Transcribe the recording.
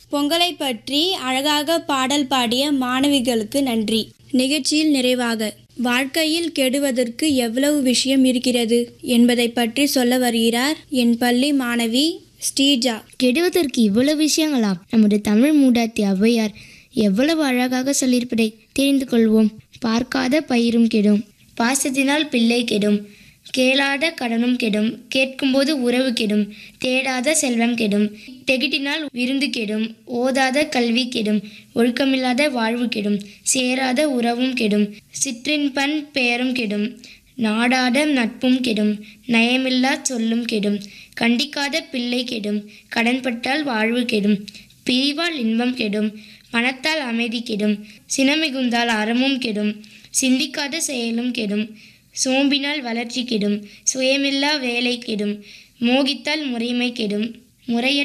பொங்கலை பற்றி அழகாக பாடல் பாடிய மாணவிகளுக்கு நன்றி நிகழ்ச்சியில் நிறைவாக வாழ்க்கையில் கெடுவதற்கு எவ்வளவு விஷயம் இருக்கிறது என்பதை பற்றி சொல்ல வருகிறார் என் பள்ளி மாணவி ஸ்ரீஜா கெடுவதற்கு இவ்வளவு விஷயங்களா நம்முடைய தமிழ் மூடாத்தி ஔவையார் எவ்வளவு அழகாக சொல்லியிருப்பதை தெரிந்து கொள்வோம் பார்க்காத பயிரும் கெடும் பாசத்தினால் பிள்ளை கெடும் கேளாத கடனும் கெடும் கேட்கும்போது உறவு கெடும் தேடாத செல்வம் கெடும் தெகிட்டினால் விருந்து கெடும் ஓதாத கல்வி கெடும் ஒழுக்கமில்லாத வாழ்வு கெடும் சேராத உறவும் கெடும் சிற்றின்பன் பெயரும் கெடும் நாடாத நட்பும் கெடும் நயமில்லா சொல்லும் கெடும் கண்டிக்காத பிள்ளை கெடும் கடன்பட்டால் வாழ்வு கெடும் பிரிவால் இன்பம் கெடும் பணத்தால் அமைதி கெடும் சினமிகுந்தால் அறமும் கெடும் சிந்திக்காத செயலும் கெடும் சோம்பினால் வளர்ச்சி கெடும் சுயமில்லா வேலை கெடும் மோகித்தால் முறைமை கெடும் முறைய